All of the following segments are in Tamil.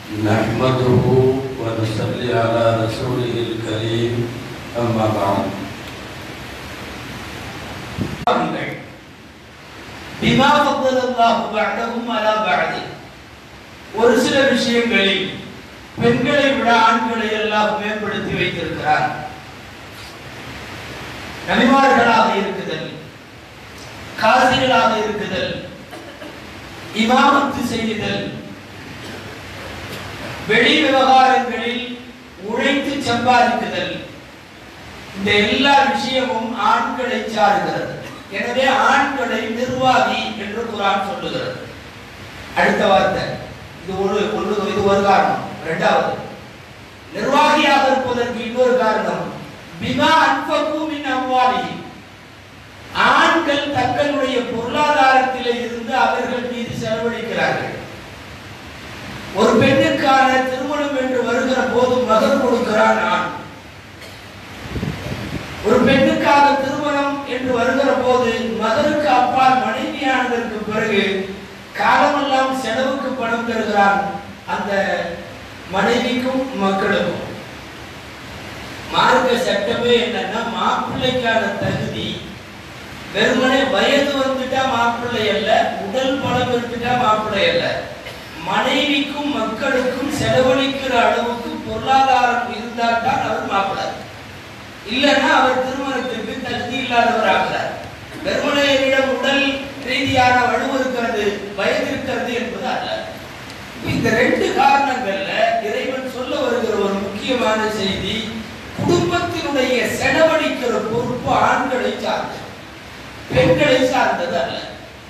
نحمده ونصلي على رسوله الكريم أما بعد பாருங்கள். பிமா ஃபضலல்லாஹு பஅதஹும் அலா பஅதி. ஒரு சில விஷயங்களில் பெண்களை விட ஆண்களை எல்லாம் மேம்படுத்தி வைத்திருக்கிறார் நபிமார்களாக இருக்குதல் காசிகளாக இருக்குதல் இமாமத்து செய்தல் வெளி விவகாரங்களில் உழைத்து சம்பாதிக்குதல் இந்த எல்லா விஷயமும் ஆண்களை சாருகிறது எனவே ஆண்களை நிர்வாகி என்று குரான் சொல்லுகிறது அடுத்த வார்த்தை இது ஒரு ஒரு இது ஒரு காரணம் இரண்டாவது நிர்வாகியாக இருப்பதற்கு இன்னொரு காரணம் பிமா அன்பகு மின் அம்வாலிஹி ஆண்கள் தங்களுடைய பொருளாதாரத்திலே இருந்து அவர்கள் மீது செலவழிக்கிறார்கள் ஒரு பெண்ணுக்கான திருமணம் என்று வருகிற போது மகர் கொடுக்கிறான் ஆண் ஒரு பெண்ணுக்காக திருமணம் என்று வருகிற போது மகருக்கு அப்பால் மனைவியானதற்கு பிறகு காலமெல்லாம் செலவுக்கு பணம் தருகிறான் அந்த மனைவிக்கும் மக்களுக்கும் மார்க்க சட்டமே என்னன்னா மாப்பிள்ளைக்கான தகுதி வெறுமனே வயது வந்துட்டா மாப்பிள்ளை அல்ல உடல் பலம் இருந்துட்டா மாப்பிள்ளை அல்ல மனைவிக்கும் மக்களுக்கும் செலவழிக்கிற அளவுக்கு பொருளாதாரம் இருந்தால் தான் அவர் மாப்பிள்ளை இல்லைன்னா அவர் திருமணத்திற்கு தகுதி இல்லாதவர் ஆகிறார் வெறுமனையரிடம் உடல் ரீதியான வலு இருக்கிறது வயது இருக்கிறது என்பது அல்ல இந்த ரெண்டு காரணங்கள்ல இறைவன் சொல்ல வருகிற ஒரு முக்கியமான செய்தி குடும்பத்தினுடைய செலவழிக்கிற பொறுப்பு ஆண்களை சார்ந்தது பெண்களை சார்ந்தது அல்ல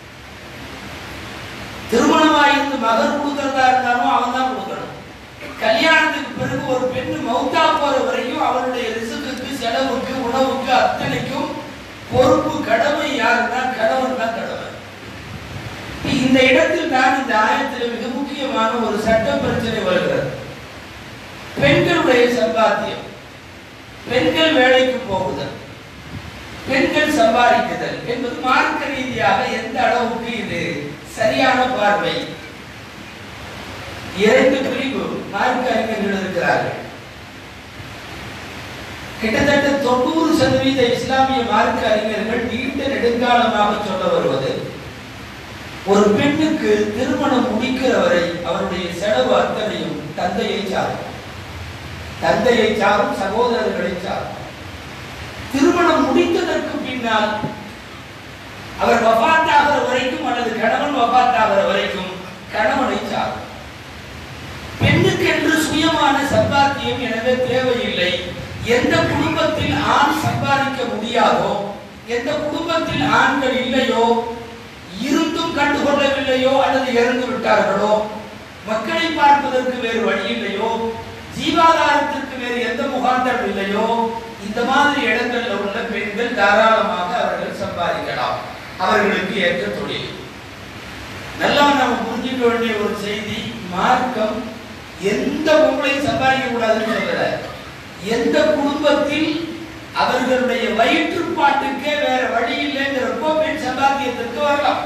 திருமணமாயிருந்து மகர் கொடுக்கறதா இருந்தாலும் அவன் தான் கொடுக்கணும் கல்யாணத்துக்கு பிறகு ஒரு பெண்ணு மௌத்தா போற வரைக்கும் அவருடைய ரிசுக்கு செலவுக்கு உணவுக்கு அத்தனைக்கும் பொறுப்பு கடமை யாருன்னா கணவன் தான் கடமை இந்த இடத்தில் தான் இந்த ஆயத்தில் மிக முக்கியமான ஒரு சட்ட பிரச்சனை வருகிறது பெண்களுடைய சம்பாத்தியம் பெண்கள் வேலைக்கு போகுதல் பெண்கள் சம்பாதிக்குதல் என்பது மார்க்க ரீதியாக எந்த அளவுக்கு இது சரியான பார்வை இரண்டு பிரிவு மார்க்க அறிஞர்கள் இருக்கிறார்கள் கிட்டத்தட்ட தொண்ணூறு சதவீத இஸ்லாமிய மார்க்க அறிஞர்கள் நீண்ட நெடுங்காலமாக சொல்ல வருவது ஒரு பெண்ணுக்கு திருமணம் முடிக்கிற வரை அவருடைய செலவு அத்தனையும் தந்தையை சாரும் தந்தையை சாரும் சகோதரர்களை சாரும் திருமணம் முடித்ததற்கு பின்னால் அவர் வபாத்தாகிற வரைக்கும் அல்லது கணவன் வபாத்தாகிற வரைக்கும் கணவனை சாரும் பெண்ணுக்கென்று சுயமான சம்பாத்தியம் எனவே தேவையில்லை எந்த குடும்பத்தில் ஆண் சம்பாதிக்க முடியாதோ எந்த குடும்பத்தில் ஆண்கள் இல்லையோ இருந்தும் கண்டுகொள்ளவில்லையோ அல்லது இறந்து விட்டார்களோ மக்களை பார்ப்பதற்கு வேறு வழி இல்லையோ ஜீவாதாரத்திற்கு வேறு எந்த முகாந்தரம் இல்லையோ இந்த மாதிரி இடங்கள்ல உள்ள பெண்கள் தாராளமாக அவர்கள் சம்பாதிக்கலாம் அவர்களுக்கு ஏற்ற தொழில் நல்லா நம்ம புரிஞ்சுக்க வேண்டிய ஒரு செய்தி மார்க்கம் எந்த பொம்பளையும் சம்பாதிக்க கூடாதுன்னு சொல்லல எந்த குடும்பத்தில் அவர்களுடைய வயிற்றுப்பாட்டுக்கே வேற வழி இல்லைங்கிறப்போ பெண் சம்பாத்தியத்திற்கு வரலாம்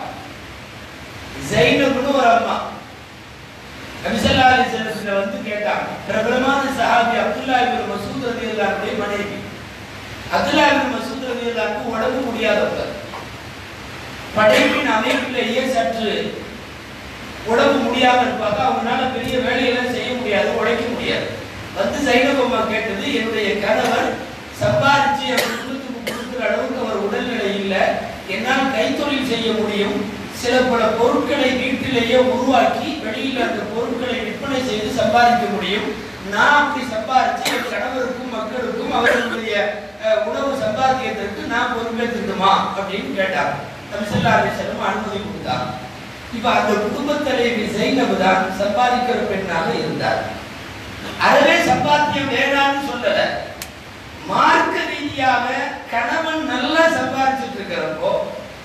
ஜைனப்னு ஒரு அம்மா நபிசல்லா அலிஸ்வரத்துல வந்து கேட்டாங்க பிரபலமான சஹாபி அப்துல்லா இபின் மசூத் ரலியல்லாஹுடைய மனைவி அப்துல்லா இபின் மசூத் ரலியல்லாஹுக்கு உடம்பு முடியாதவர் படைப்பின் அமைப்பிலேயே சற்று உடம்பு முடியாம இருப்பாங்க அவங்களால பெரிய வேலையெல்லாம் செய்ய முடியாது உழைக்க முடியாது வந்து சைனப் அம்மா கேட்டது என்னுடைய கணவர் சம்பாதிச்சு அவர் குடும்பத்துக்கு கொடுக்குற அளவுக்கு அவர் உடல்நிலை இல்லை என்னால் கைத்தொழில் செய்ய முடியும் சில பல பொருட்களை வீட்டிலேயே உருவாக்கி வெளியில் அந்த பொருட்களை விற்பனை செய்து சம்பாதிக்க முடியும் நான் அப்படி சம்பாதிச்சு என் கணவருக்கும் மக்களுக்கும் அவர்களுடைய அஹ், உணவு சம்பாத்தியத்திற்கு நான் பொறுப்பேற்றுக்குமா அப்படின்னு கேட்டாங்க நபிசல்லா அலிசல்லம் அனுமதி கொடுத்தாங்க இப்ப அந்த குடும்ப தலைவி ஜெயினபு தான் சம்பாதிக்கிற பெண்ணாக இருந்தார் அறவே சம்பாத்தியம் வேணாம்னு சொல்லல மார்க்க ரீதியாக கணவன் நல்லா சம்பாதிச்சுட்டு இருக்கிறப்போ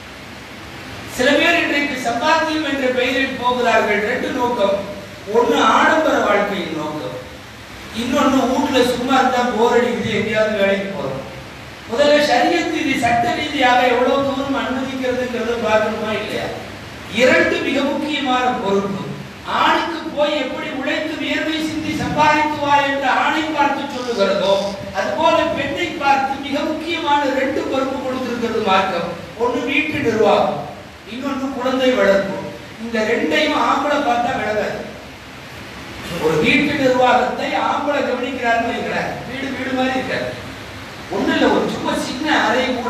சில பேர் இன்றைக்கு சம்பாத்தியம் என்ற பெயரில் போகிறார்கள் ரெண்டு நோக்கம் ஒண்ணு ஆடம்பர வாழ்க்கையின் நோக்கம் இன்னொன்னு வீட்டுல சும்மா இருந்தா போர் அடிக்குது எங்கேயாவது வேலைக்கு போறோம் முதல்ல சரியத்து இது சட்ட ரீதியாக எவ்வளவு தூரம் அனுமதிக்கிறதுங்கிறத பார்க்கணுமா இல்லையா இரண்டு மிக முக்கியமான பொறுப்பு ஆணுக்கு போய் எப்படி உழைத்து வியர்த்து கொடுக்கிறதோ அதுபோல பெண்ணை பார்த்து மிக முக்கியமான ரெண்டு பொறுப்பு கொடுத்திருக்கிறது மார்க்கம் ஒண்ணு வீட்டு நிர்வாகம் இன்னொன்று குழந்தை வளர்ப்பு இந்த ரெண்டையும் ஆம்பளை பார்த்தா விளங்காது ஒரு வீட்டு நிர்வாகத்தை ஆம்பளை கவனிக்கிறாருன்னு வைங்களேன் வீடு வீடு மாதிரி இருக்காது ஒண்ணு இல்ல ஒரு சும்மா சின்ன அறை கூட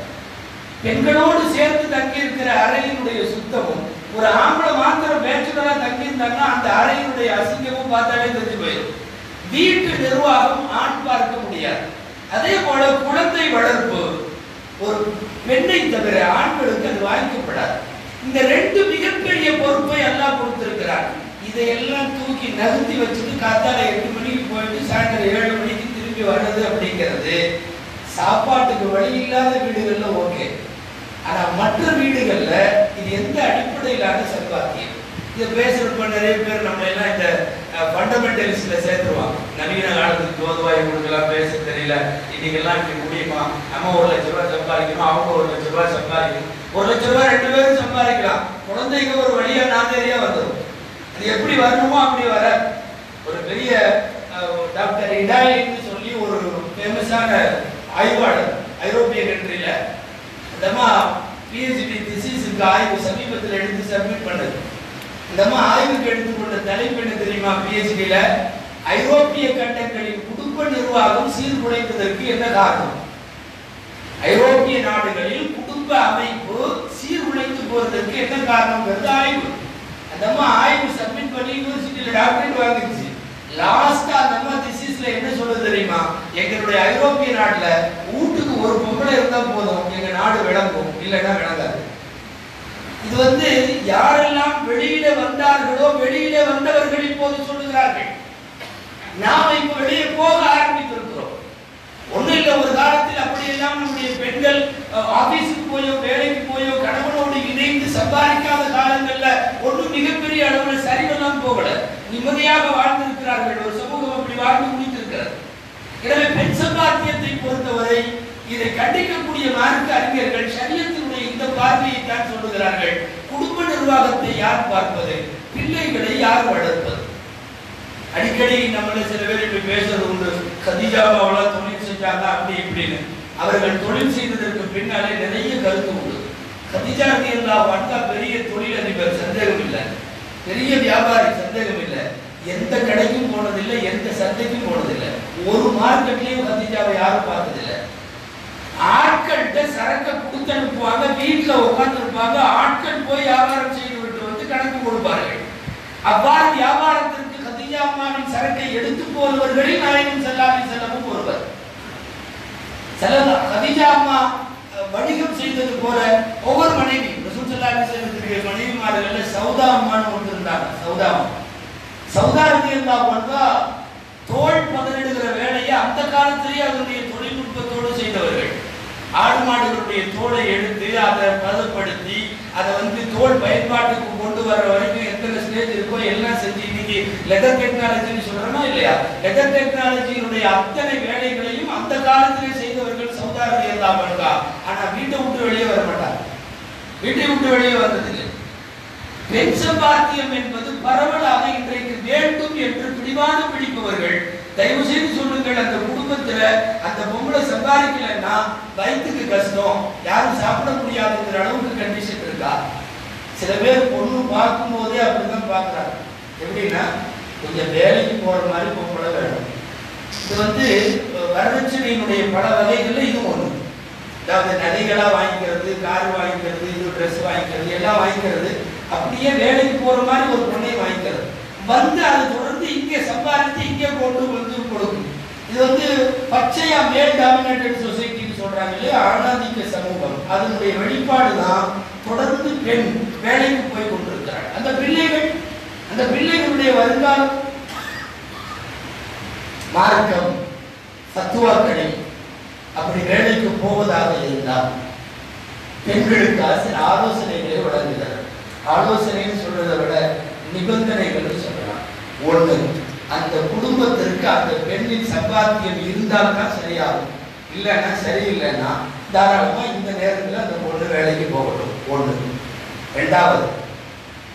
பெண்களோடு சேர்த்து தங்கி இருக்கிற அறையினுடைய சுத்தமும் ஒரு ஆம்பளை மாத்திரம் பேச்சுலரா தங்கி இருந்தாங்கன்னா அந்த அறையினுடைய அசிங்கமும் பார்த்தாலே தெரிஞ்சு போயிடும் வீட்டு நிர்வாகம் ஆண் பார்க்க முடியாது அதே போல குழந்தை வளர்ப்பு ஒரு பெண்ணை தவிர ஆண்களுக்கு அது வாய்க்கப்படாது இந்த ரெண்டு மிகப்பெரிய பொறுப்பை எல்லாம் கொடுத்திருக்கிறார் இதையெல்லாம் தூக்கி நகர்த்தி வச்சுட்டு காத்தால எட்டு மணிக்கு போயிட்டு சாயந்தரம் ஏழு மணிக்கு திரும்பி வர்றது அப்படிங்கிறது சாப்பாட்டுக்கு வழி இல்லாத வீடுகள்ல ஓகே ஆனா மற்ற வீடுகள்ல இது எந்த அடிப்படையிலான சம்பாத்தியம் இதை பேசுறப்ப நிறைய பேர் நம்ம எல்லாம் இந்த ஃபண்டமெண்டலிஸ்ட்ல சேர்த்துருவாங்க நவீன காலத்துக்கு தோதுவாய் கொடுக்கலாம் பேச தெரியல இன்னைக்கெல்லாம் இப்படி முடியுமா நம்ம ஒரு லட்ச ரூபாய் சம்பாதிக்கணும் அவங்க ஒரு லட்ச ரூபாய் சம்பாதிக்கணும் ஒரு லட்ச ரூபாய் ரெண்டு பேரும் சம்பாதிக்கலாம் குழந்தைங்க ஒரு வழியா நாதேரியா வந்துடும் அது எப்படி வரணுமோ அப்படி வர ஒரு பெரிய அஹ், டாக்டர் இடாலின்னு சொல்லி ஒரு ஃபேமஸான ஆய்வாளர் ஐரோப்பிய கண்ட்ரியில இந்தமா பிஹெச்டி திசிஸுக்கு ஆய்வு சமீபத்தில் எடுத்து சப்மிட் பண்ணது இந்தமா ஆய்வுக்கு எடுத்துக்கொண்ட தலைப்பு என்ன தெரியுமா பிஹெச்டியில ஐரோப்பிய கண்டங்களின் குடும்ப நிர்வாகம் சீர்குலைந்ததற்கு என்ன காரணம் ஐரோப்பிய நாடுகளில் குடும்ப அமைப்பு சீர்குலைந்து போறதற்கு என்ன காரணம்ங்கிறது ஆய்வு அந்த அம்மா ஆய்வு சப்மிட் பண்ணி யூனிவர்சிட்டியில டாக்டரேட் வாங்கிடுச்சு லாஸ்டா அந்த அம்மா திசிஸ்ல என்ன சொல்லுது தெரியுமா எங்களுடைய ஐரோப்பிய நாட்டுல வீட்டுக்கு ஒரு பொம்பளை இருந்தா போதும் எங்க நாடு விளங்கும் இல்லைன்னா விளங்காது இது வந்து யாரெல்லாம் வெளியில வந்தார்களோ வெளியில வந்தவர்கள் இப்போது சொல்லுகிறார்கள் நாம இப்ப வெளியே போக ஆரம்பித்திருக்கிறோம் ஒண்ணு இல்ல ஒரு காலத்தில் அப்படியெல்லாம் நம்முடைய பெண்கள் அஹ், ஆபீஸுக்கு போயோ வேலைக்கு போயோ கணவனோடு இணைந்து சம்பாதிக்காத காலங்கள்ல ஒண்ணும் மிகப்பெரிய அளவுல சரிவெல்லாம் போகல நிம்மதியாக வாழ்ந்திருக்கிறார்கள் ஒரு சமூகம் அப்படி வாழ்ந்து முடித்திருக்கிறது எனவே பெண் சம்பாத்தியத்தை பொறுத்தவரை இதை கண்டிக்கக்கூடிய மார்க்க அறிஞர்கள் சரியத்தினுடைய இந்த பார்வையை தான் சொல்லுகிறார்கள் குடும்ப நிர்வாகத்தை யார் பார்ப்பது பிள்ளைகளை யார் வளர்ப்பது அடிக்கடி நம்மள சில பேர் இப்படி பேசுறது உண்டு கதிஜாவாவளா தொழில் செஞ்சாங்க அப்படி இப்படின்னு அவர்கள் தொழில் செய்ததற்கு பின்னாலே நிறைய கருத்து உண்டு கதிஜா ரதியல்லா வந்தா பெரிய தொழிலதிபர் சந்தேகம் இல்லை பெரிய வியாபாரி சந்தேகம் இல்லை எந்த கடைக்கும் போனதில்லை எந்த சந்தைக்கும் போனதில்லை ஒரு மார்க்கெட்லயும் கதிஜாவை யாரும் பார்த்ததில்லை ஆட்கள்கிட்ட சரக்க கொடுத்து அனுப்புவாங்க வீட்டுல உட்கார்ந்து இருப்பாங்க ஆட்கள் போய் வியாபாரம் செய்து விட்டு வந்து கணக்கு கொடுப்பார்கள் அவ்வாறு வியாபாரத்திற்கு கதிஜா அம்மாவின் சரக்கை எடுத்து போனவர்களில் நாயகம் செல்லாமி செல்லமும் ஒருவர் சில கதிஜா அம்மா அஹ், வணிகம் செய்தது போல ஒவ்வொரு மனைவி ரசூல் ஸல்லல்லாஹு அலைஹி வஸல்லத்துடைய மனைவிமார்கள்ல சௌதா அம்மான்னு ஒருத்தர் இருந்தாங்க சௌதா அம்மா சௌதா ரலியல்லாஹு அன்ஹா தோல் பதனிடுகிற வேலையை அந்த காலத்திலேயே அதனுடைய தொழில்நுட்பத்தோடு செய்தவர்கள் ஆடு மாடுகளுடைய தோலை எடுத்து அதை பதப்படுத்தி அதை வந்து தோல் பயன்பாட்டுக்கு கொண்டு வர வரைக்கும் எத்தனை ஸ்டேஜ் இருக்கோ எல்லாம் செஞ்சு இன்னைக்கு லெதர் டெக்னாலஜின்னு சொல்றோமா இல்லையா லெதர் டெக்னாலஜியினுடைய அத்தனை வேலைகளையும் அந்த காலத்திலே செய்தவர்கள் சௌதாரதி எல்லாம் இருக்கா ஆனா வீட்டை விட்டு வெளியே வர மாட்டாங்க வீட்டை விட்டு வெளியே வந்ததில்லை பெண் சம்பாத்தியம் என்பது பரவலாக இன்றைக்கு வேண்டும் என்று பிடிவாதம் பிடிப்பவர்கள் தயவு செய்து சொல்லுங்கள் அந்த குடும்பத்துல அந்த பொம்பளை சம்பாதிக்கலைன்னா வயிற்றுக்கு கஷ்டம் யாரும் சாப்பிட முடியாதுங்கிற அளவுக்கு கண்டிஷன் இருக்கா சில பேர் பொண்ணு பார்க்கும் போதே அப்படிதான் பார்க்கறாங்க எப்படின்னா கொஞ்சம் வேலைக்கு போற மாதிரி பொம்பளை வேணும் இது வந்து அஹ், வரதட்சணையினுடைய பல வகைகள்ல இது ஒண்ணு அதாவது நகைகளா வாங்கிக்கிறது கார் வாங்கிக்கிறது இது ட்ரெஸ் வாங்கிக்கிறது எல்லாம் வாங்கிக்கிறது அப்படியே வேலைக்கு போற மாதிரி ஒரு பொண்ணை வாங்கிக்கிறது வந்து அது தொடர்ந்து இங்கே சம்பாதிச்சு இங்கே கொண்டு வந்து கொடுக்கும் இது வந்து பச்சையா மேல் டாமினேட்டட் சொசைட்டின்னு சொல்றாங்க இல்லையா ஆணாதிக்க சமூகம் அதனுடைய வெளிப்பாடு தான் தொடர்ந்து பெண் வேலைக்கு போய் கொண்டிருக்கிறாள் அந்த பிள்ளைகள் அந்த பிள்ளைகளுடைய வருங்காலம் மார்க்கம் சத்துவாக்களை அப்படி வேலைக்கு போவதாக இருந்தால் பெண்களுக்கு சில ஆலோசனைகளை வழங்குகிறார் ஆலோசனைன்னு சொல்றதை விட நிபந்தனைகள் சொல்லலாம் ஒண்ணு அந்த குடும்பத்திற்கு அந்த பெண்ணின் சம்பாத்தியம் இருந்தால் தான் சரியாகும் இல்லைன்னா சரியில்லைன்னா தாராளமா இந்த நேரத்துல அந்த பொண்ணு வேலைக்கு போகட்டும் ஒண்ணு ரெண்டாவது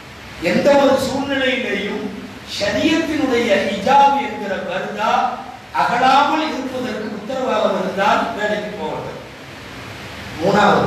எந்த ஒரு சூழ்நிலையிலையும் ஷரியத்தினுடைய ஹிஜாப் என்கிற பர்தா அகலாமல் இருப்பதற்கு உத்தரவாதம் இருந்தால் வேலைக்கு போகட்டும் மூணாவது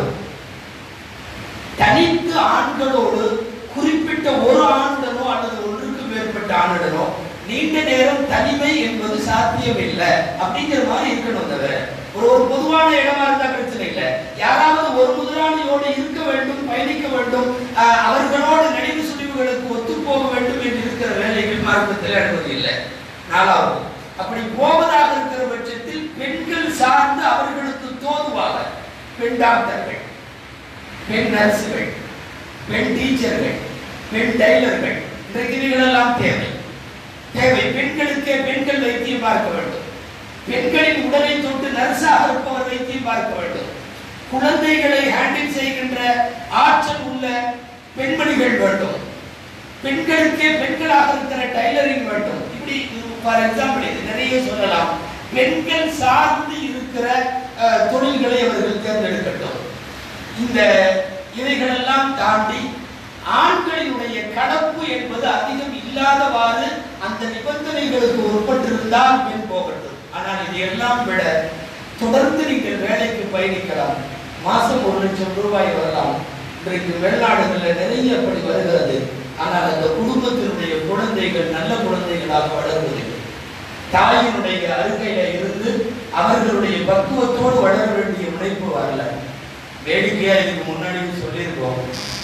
தனித்து ஆண்களோடு குறிப்பிட்ட ஒரு ஆணுடனோ அல்லது ஒன்றுக்கு மேற்பட்ட ஆணுடனோ நீண்ட நேரம் தனிமை என்பது சாத்தியம் இல்லை அப்படிங்கிற மாதிரி இருக்கணும் அந்த வேலை. ஒரு ஒரு பொதுவான இடமா இருந்தா பிரச்சனை இல்லை யாராவது ஒரு முதலாளியோடு இருக்க வேண்டும் பயணிக்க வேண்டும் ஆஹ், அவர்களோடு நினைவு சுழிவுகளுக்கு ஒத்து போக வேண்டும் என்று இருக்கிற வேலைகள் மார்க்கத்தில் அனுமதி இல்லை நாலாவது அப்படி போவதாக இருக்கிற பட்சத்தில் பெண்கள் சார்ந்து அவர்களுக்கு தோதுவாக பெண் டாக்டர்கள் பெண் நர்சுகள் பெண் டீச்சர்கள் பெண் டைலர்கள் இன்றைக்கு இவைகளெல்லாம் தேவை தேவை பெண்களுக்கே பெண்கள் வைத்தியம் பார்க்க வேண்டும் பெண்களின் உடலை தொட்டு நர்ஸாக இருப்பவர் வைத்தியம் பார்க்க வேண்டும் குழந்தைகளை ஹேண்டில் செய்கின்ற ஆற்றல் உள்ள பெண்மணிகள் வேண்டும் பெண்களுக்கே பெண்களாக இருக்கிற டைலரிங் வேண்டும் இப்படி ஃபார் எக்ஸாம்பிள் இது நிறைய சொல்லலாம் பெண்கள் சார்ந்து இருக்கிற அஹ், தொழில்களை அவர்கள் தேர்ந்தெடுக்கட்டும் இந்த இவைகளெல்லாம் தாண்டி ஆண்களினுடைய கலப்பு என்பது அதிகம் இல்லாதவாறு அந்த நிபந்தனைகளுக்கு உட்பட்டிருந்தால் பெண் போகட்டும் ஆனால் இது எல்லாம் விட தொடர்ந்து நீங்கள் வேலைக்கு பயணிக்கலாம் மாசம் ஒரு லட்சம் ரூபாய் வரலாம் இன்றைக்கு வெளிநாடுகளில் நிறைய அப்படி வருகிறது ஆனால் அந்த குடும்பத்தினுடைய குழந்தைகள் நல்ல குழந்தைகளாக வளர்வதில்லை தாயினுடைய அருகையில இருந்து அவர்களுடைய பக்குவத்தோடு வளர வேண்டிய முனைப்பு வரல வேடிக்கையா இதுக்கு முன்னாடி சொல்லியிருக்கோம்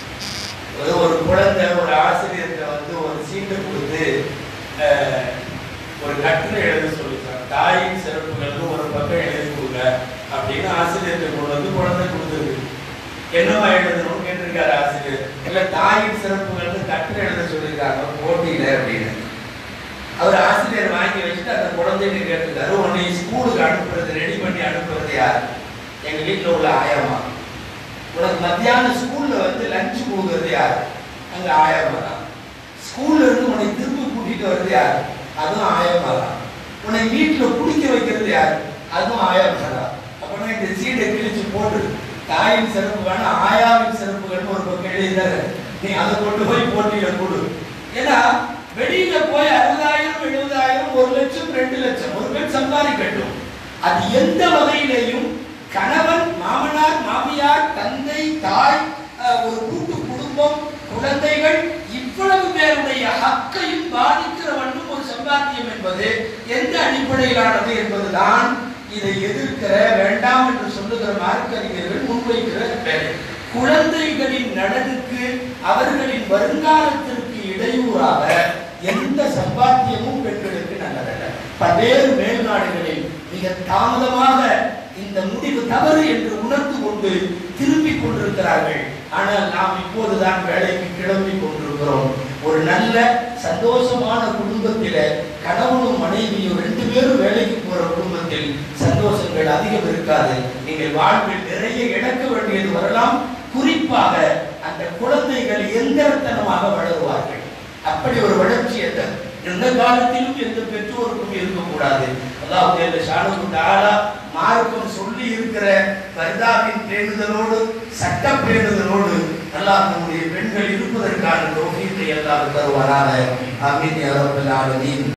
ஒரு ஒரு குழந்தை ஒரு ஆசிரியர்கிட்ட வந்து ஒரு சீட்டு கொடுத்து அஹ், ஒரு கட்டுரை எழுத சொல்லிட்டாங்க தாயின் சிறப்புகள்னு ஒரு பக்கம் எழுதி கொடுங்க அப்படின்னு ஆசிரியர்கிட்ட கொண்டு வந்து குழந்தை கொடுத்துருக்கு என்னவா எழுதணும்னு கேட்டிருக்காரு ஆசிரியர் இல்ல தாயின் சிறப்புகள்னு கட்டுரை எழுத சொல்லியிருக்காங்க போட்டியில அப்படின்னு அவர் ஆசிரியர் வாங்கி வச்சுட்டு அந்த குழந்தைகிட்ட கேட்டிருக்காரு உன்னை ஸ்கூலுக்கு அனுப்புறது ரெடி பண்ணி அனுப்புறது யார் எங்க வீட்டுல உள்ள ஆயம்மா உனக்கு மத்தியானம் ஸ்கூல்ல வந்து லஞ்ச் கொடுக்கறது யார் அங்க ஆயம்மா தான் ஸ்கூல்ல இருந்து உன்னை திரும்ப கூட்டிட்டு வர்றது யார் அதுவும் ஆயம்மா தான் உன்னை வீட்டுல குடிக்க வைக்கிறது யார் அதுவும் ஆயம்மா தான் அப்படின்னா இந்த சீடை கிழிச்சு போட்டு தாயின் சிறப்பு வேணா ஆயாவின் சிறப்புகள்னு ஒரு பக்கம் எழுதிதாரு நீ அதை கொண்டு போய் போட்டியில கொடு ஏன்னா வெளியில போய் அறுபதாயிரம் எழுபதாயிரம் ஒரு லட்சம் ரெண்டு லட்சம் ஒரு பேர் சம்பாதிக்கட்டும் அது எந்த வகையிலையும் கணவன் மாமனார் மாமியார் தந்தை தாய் அஹ், ஒரு கூட்டு குடும்பம் குழந்தைகள் இவ்வளவு பேருடைய ஹக்கையும் பாதிக்கிற வண்ணம் ஒரு சம்பாத்தியம் என்பது எந்த அடிப்படையிலானது என்பதுதான் இதை எதிர்க்கிற வேண்டாம் என்று சொல்லுகிற மார்க்கறிஞர்கள் முன்வைக்கிற வேலை குழந்தைகளின் நலனுக்கு அவர்களின் வருங்காலத்திற்கு இடையூறாக எந்த சம்பாத்தியமும் பெண்களுக்கு நல்லதல்ல பல்வேறு மேல்நாடுகளில் மிக தாமதமாக இந்த முடிவு தவறு என்று உணர்ந்து கொண்டு திரும்பிக் கொண்டிருக்கிறார்கள் ஆனால் நாம் இப்போதுதான் வேலைக்கு கிளம்பி கொண்டிருக்கிறோம் ஒரு நல்ல சந்தோஷமான குடும்பத்தில கணவனும் மனைவியும் ரெண்டு பேரும் வேலைக்கு போற குடும்பத்தில் சந்தோஷங்கள் அதிகம் இருக்காது நீங்கள் வாழ்வில் நிறைய இழக்க வேண்டியது வரலாம் குறிப்பாக அந்த குழந்தைகள் எந்திரத்தனமாக வளருவார்கள் அப்படி ஒரு வளர்ச்சி எந்த எந்த காலத்திலும் எந்த பெற்றோருக்கும் இருக்கக்கூடாது அதாவது அந்த ஷானு தாலா மார்க்கம் சொல்லி இருக்கிற பரிதாபின் பேணுதலோடு சட்ட பேணுதலோடு அல்லாஹ் நம்முடைய பெண்கள் இருப்பதற்கான தோஃபீத்தை எல்லாம் தருவாராக அமீன் யா ரப்பல் ஆலமீன்